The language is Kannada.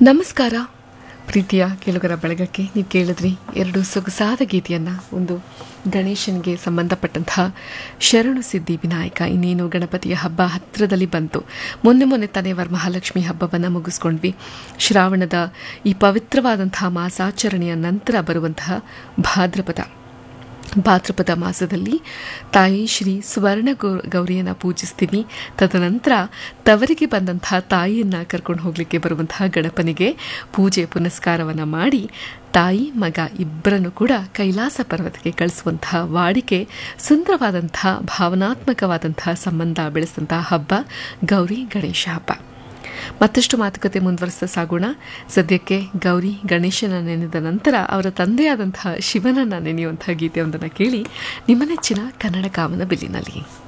ನಮಸ್ಕಾರ ಪ್ರೀತಿಯ ಕೇಳುಗರ ಬಳಗಕ್ಕೆ ನೀವು ಕೇಳಿದ್ರಿ ಎರಡು ಸೊಗಸಾದ ಗೀತೆಯನ್ನು ಒಂದು ಗಣೇಶನಿಗೆ ಸಂಬಂಧಪಟ್ಟಂತಹ ಶರಣು ಸಿದ್ಧಿ ವಿನಾಯಕ ಇನ್ನೇನು ಗಣಪತಿಯ ಹಬ್ಬ ಹತ್ತಿರದಲ್ಲಿ ಬಂತು ಮೊನ್ನೆ ಮೊನ್ನೆ ತಾನೇ ವರಮಹಾಲಕ್ಷ್ಮಿ ಹಬ್ಬವನ್ನು ಮುಗಿಸ್ಕೊಂಡ್ವಿ ಶ್ರಾವಣದ ಈ ಪವಿತ್ರವಾದಂತಹ ಮಾಸಾಚರಣೆಯ ನಂತರ ಬರುವಂತಹ ಭಾದ್ರಪದ ಭಾದ್ರಪದ ಮಾಸದಲ್ಲಿ ತಾಯಿ ಶ್ರೀ ಸುವರ್ಣ ಗೌ ಗೌರಿಯನ್ನು ಪೂಜಿಸ್ತೀವಿ ತದನಂತರ ತವರಿಗೆ ಬಂದಂತಹ ತಾಯಿಯನ್ನು ಕರ್ಕೊಂಡು ಹೋಗಲಿಕ್ಕೆ ಬರುವಂತಹ ಗಣಪನಿಗೆ ಪೂಜೆ ಪುನಸ್ಕಾರವನ್ನು ಮಾಡಿ ತಾಯಿ ಮಗ ಇಬ್ಬರನ್ನು ಕೂಡ ಕೈಲಾಸ ಪರ್ವತಕ್ಕೆ ಕಳಿಸುವಂತಹ ವಾಡಿಕೆ ಸುಂದರವಾದಂತಹ ಭಾವನಾತ್ಮಕವಾದಂತಹ ಸಂಬಂಧ ಬೆಳೆಸಿದಂತಹ ಹಬ್ಬ ಗೌರಿ ಗಣೇಶ ಹಬ್ಬ ಮತ್ತಷ್ಟು ಮಾತುಕತೆ ಮುಂದುವರಿಸ್ತಾ ಸಾಗೋಣ ಸದ್ಯಕ್ಕೆ ಗೌರಿ ಗಣೇಶನ ನೆನೆದ ನಂತರ ಅವರ ತಂದೆಯಾದಂತಹ ಶಿವನನ್ನ ನೆನೆಯುವಂತಹ ಗೀತೆಯೊಂದನ್ನು ಕೇಳಿ ನಿಮ್ಮ ನೆಚ್ಚಿನ ಕನ್ನಡ ಕಾಮನ ಬಿಲ್ಲಿನಲ್ಲಿ